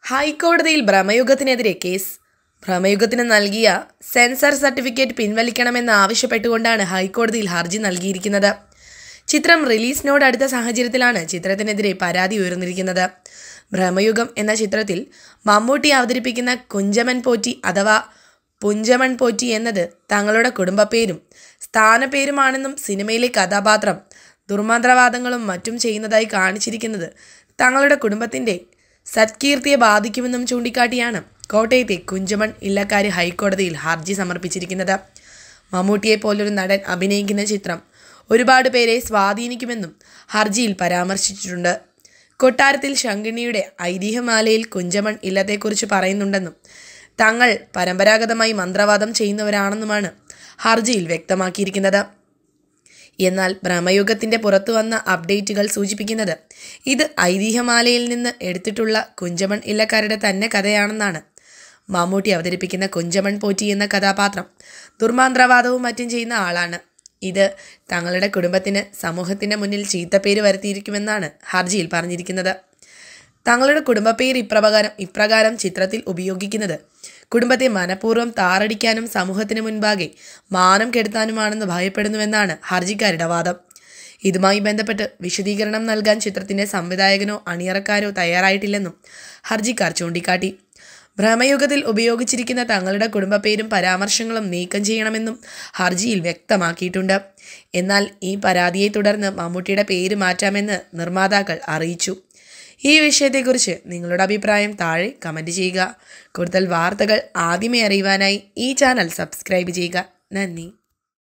ഹൈക്കോടതിയിൽ ഭ്രമയുഗത്തിനെതിരെ കേസ് ഭ്രമയുഗത്തിന് നൽകിയ sensor certificate പിൻവലിക്കണമെന്ന് ആവശ്യപ്പെട്ടുകൊണ്ടാണ് ഹൈക്കോടതിയിൽ ഹർജി നൽകിയിരിക്കുന്നത് ചിത്രം റിലീസിനോട് അടുത്ത സാഹചര്യത്തിലാണ് ചിത്രത്തിനെതിരെ പരാതി ഉയർന്നിരിക്കുന്നത് ഭ്രമയുഗം എന്ന ചിത്രത്തിൽ മമ്മൂട്ടി അവതരിപ്പിക്കുന്ന കുഞ്ചമൻ പോറ്റി അഥവാ പുഞ്ചമൺ പോറ്റി എന്നത് തങ്ങളുടെ കുടുംബപ്പേരും സ്ഥാനപ്പേരുമാണെന്നും സിനിമയിലെ കഥാപാത്രം ദുർമന്ത്രവാദങ്ങളും മറ്റും ചെയ്യുന്നതായി കാണിച്ചിരിക്കുന്നത് തങ്ങളുടെ കുടുംബത്തിൻ്റെ സത്കീർത്തിയെ ബാധിക്കുമെന്നും ചൂണ്ടിക്കാട്ടിയാണ് കോട്ടയത്തെ കുഞ്ചമൺ ഇല്ലക്കാരി ഹൈക്കോടതിയിൽ ഹർജി സമർപ്പിച്ചിരിക്കുന്നത് മമ്മൂട്ടിയെ പോലൊരു നടൻ അഭിനയിക്കുന്ന ചിത്രം ഒരുപാട് പേരെ സ്വാധീനിക്കുമെന്നും ഹർജിയിൽ പരാമർശിച്ചിട്ടുണ്ട് കൊട്ടാരത്തിൽ ശങ്കിണിയുടെ ഐതിഹ്യമാലയിൽ കുഞ്ചമൺ ഇല്ലത്തെക്കുറിച്ച് പറയുന്നുണ്ടെന്നും തങ്ങൾ പരമ്പരാഗതമായി മന്ത്രവാദം ചെയ്യുന്നവരാണെന്നുമാണ് ഹർജിയിൽ വ്യക്തമാക്കിയിരിക്കുന്നത് എന്നാൽ ഭ്രമയുഗത്തിൻ്റെ പുറത്തു വന്ന അപ്ഡേറ്റുകൾ സൂചിപ്പിക്കുന്നത് ഇത് ഐതിഹ്യമാലയിൽ നിന്ന് എടുത്തിട്ടുള്ള കുഞ്ചമൺ ഇല്ലക്കാരുടെ തന്നെ കഥയാണെന്നാണ് മമ്മൂട്ടി അവതരിപ്പിക്കുന്ന കുഞ്ചമൺ പോറ്റി എന്ന കഥാപാത്രം ദുർമാന്ത്രവാദവും മറ്റും ചെയ്യുന്ന ആളാണ് ഇത് തങ്ങളുടെ കുടുംബത്തിന് സമൂഹത്തിൻ്റെ മുന്നിൽ ചീത്തപ്പേര് വരുത്തിയിരിക്കുമെന്നാണ് ഹർജിയിൽ പറഞ്ഞിരിക്കുന്നത് തങ്ങളുടെ കുടുംബപ്പേര് ഇപ്രകാരം ഇപ്രകാരം ചിത്രത്തിൽ ഉപയോഗിക്കുന്നത് കുടുംബത്തെ മനഃപൂർവ്വം താറടിക്കാനും സമൂഹത്തിന് മുൻപാകെ മാനം കെടുത്താനുമാണെന്ന് ഭയപ്പെടുന്നുവെന്നാണ് ഹർജിക്കാരുടെ വാദം ഇതുമായി ബന്ധപ്പെട്ട് വിശദീകരണം നൽകാൻ ചിത്രത്തിന്റെ സംവിധായകനോ അണിയറക്കാരോ തയ്യാറായിട്ടില്ലെന്നും ഹർജിക്കാർ ചൂണ്ടിക്കാട്ടി ഭ്രമയുഗത്തിൽ ഉപയോഗിച്ചിരിക്കുന്ന തങ്ങളുടെ കുടുംബപ്പേരും പരാമർശങ്ങളും നീക്കം ചെയ്യണമെന്നും ഹർജിയിൽ വ്യക്തമാക്കിയിട്ടുണ്ട് എന്നാൽ ഈ പരാതിയെ തുടർന്ന് മമ്മൂട്ടിയുടെ പേര് മാറ്റാമെന്ന് നിർമ്മാതാക്കൾ അറിയിച്ചു ഈ വിഷയത്തെക്കുറിച്ച് നിങ്ങളുടെ അഭിപ്രായം താഴെ കമൻറ്റ് ചെയ്യുക കൂടുതൽ വാർത്തകൾ ആദ്യമേ അറിയുവാനായി ഈ ചാനൽ സബ്സ്ക്രൈബ് ചെയ്യുക നന്ദി